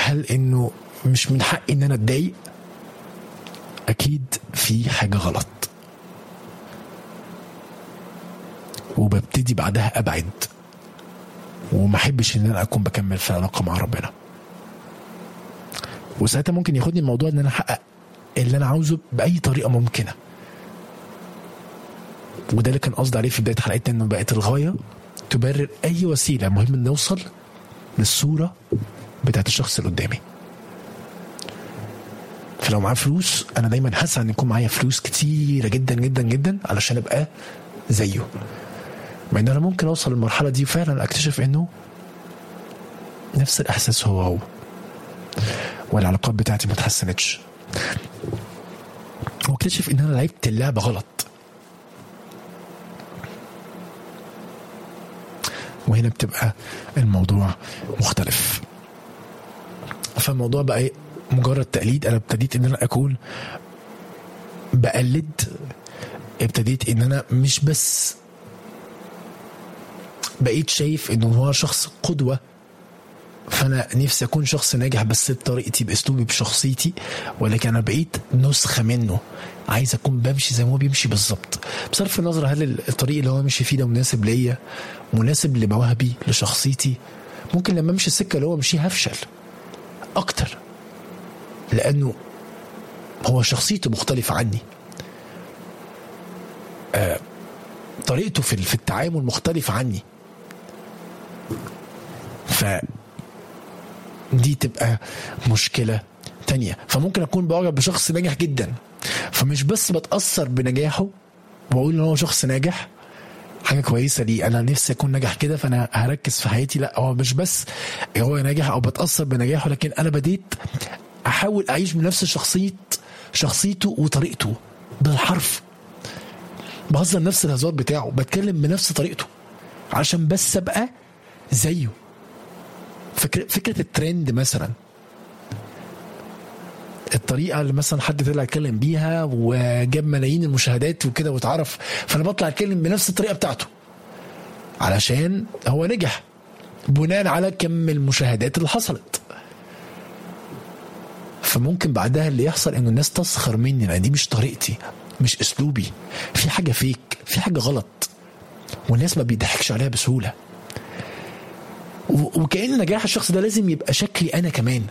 هل انه مش من حقي ان انا اتضايق اكيد في حاجه غلط وببتدي بعدها ابعد وما احبش ان انا اكون بكمل في علاقه مع ربنا وساعتها ممكن ياخدني الموضوع ان انا احقق اللي انا عاوزه باي طريقه ممكنه وده اللي كان قصدي عليه في بدايه حلقتنا انه بقت الغايه تبرر اي وسيله مهم ان نوصل للصوره بتاعت الشخص اللي قدامي فلو معاه فلوس انا دايما هسعى ان يكون معايا فلوس كتيره جدا جدا جدا علشان ابقى زيه مع ان انا ممكن اوصل للمرحله دي وفعلا اكتشف انه نفس الاحساس هو هو والعلاقات بتاعتي ما اتحسنتش واكتشف ان انا لعبت اللعبه غلط وهنا بتبقى الموضوع مختلف فالموضوع بقى ايه مجرد تقليد انا ابتديت ان انا اكون بقلد ابتديت ان انا مش بس بقيت شايف انه هو شخص قدوه فانا نفسي اكون شخص ناجح بس بطريقتي باسلوبي بشخصيتي ولكن انا بقيت نسخه منه عايز اكون بمشي زي ما هو بيمشي بالظبط بصرف النظر هل الطريق اللي هو ماشي فيه ده مناسب ليا مناسب لمواهبي لشخصيتي ممكن لما امشي السكه اللي هو مشيها هفشل اكتر لانه هو شخصيته مختلفه عني آه طريقته في في التعامل مختلفه عني ف دي تبقى مشكلة تانية فممكن أكون بعجب بشخص ناجح جدا فمش بس بتأثر بنجاحه وأقول إن هو شخص ناجح حاجة كويسة لي أنا نفسي أكون ناجح كده فأنا هركز في حياتي لا هو مش بس هو ناجح أو بتأثر بنجاحه لكن أنا بديت أحاول أعيش بنفس شخصية شخصيته وطريقته بالحرف بهزر نفس الهزار بتاعه بتكلم بنفس طريقته عشان بس أبقى زيه فكرة, فكرة الترند مثلا الطريقة اللي مثلا حد طلع يتكلم بيها وجاب ملايين المشاهدات وكده واتعرف فأنا بطلع أتكلم بنفس الطريقة بتاعته علشان هو نجح بناء على كم المشاهدات اللي حصلت فممكن بعدها اللي يحصل انه الناس تسخر مني لان دي مش طريقتي مش اسلوبي في حاجه فيك في حاجه غلط والناس ما بيضحكش عليها بسهوله وكأن نجاح الشخص ده لازم يبقى شكلي أنا كمان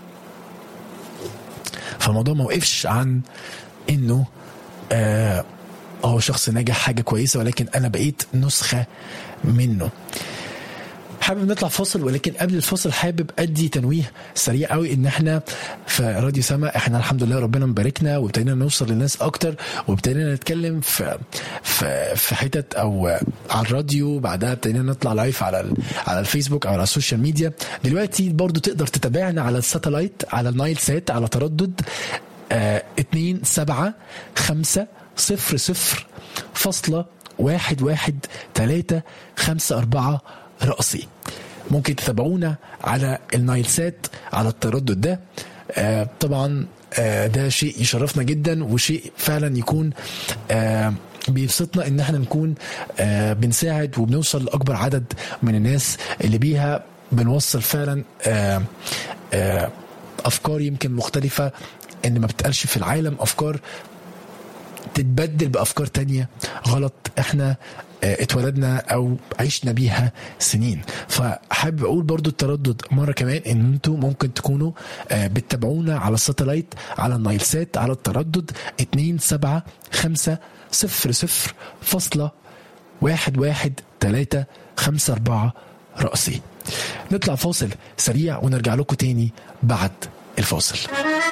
فالموضوع ما وقفش عن إنه آه هو شخص ناجح حاجة كويسة ولكن أنا بقيت نسخة منه حابب نطلع فاصل ولكن قبل الفاصل حابب ادي تنويه سريع قوي ان احنا في راديو سما احنا الحمد لله ربنا مباركنا وابتدينا نوصل للناس اكتر وابتدينا نتكلم في في في حتت او على الراديو بعدها ابتدينا نطلع لايف على على الفيسبوك او على السوشيال ميديا دلوقتي برضو تقدر تتابعنا على الساتلايت على النايل سات على تردد اه اتنين سبعة خمسة صفر صفر فاصلة واحد واحد تلاتة خمسة أربعة رأسي ممكن تتابعونا على النايل سات على التردد ده آه طبعا آه ده شيء يشرفنا جدا وشيء فعلا يكون آه بيبسطنا ان احنا نكون آه بنساعد وبنوصل لاكبر عدد من الناس اللي بيها بنوصل فعلا آه آه افكار يمكن مختلفه ان ما بتقالش في العالم افكار تتبدل بافكار تانية غلط احنا اتولدنا او عشنا بيها سنين فحابب اقول برضو التردد مره كمان ان انتوا ممكن تكونوا بتتابعونا على الساتلايت على النايل سات على التردد 2 7 5 0 0 فاصلة واحد واحد تلاتة خمسة أربعة رأسي نطلع فاصل سريع ونرجع لكم تاني بعد الفاصل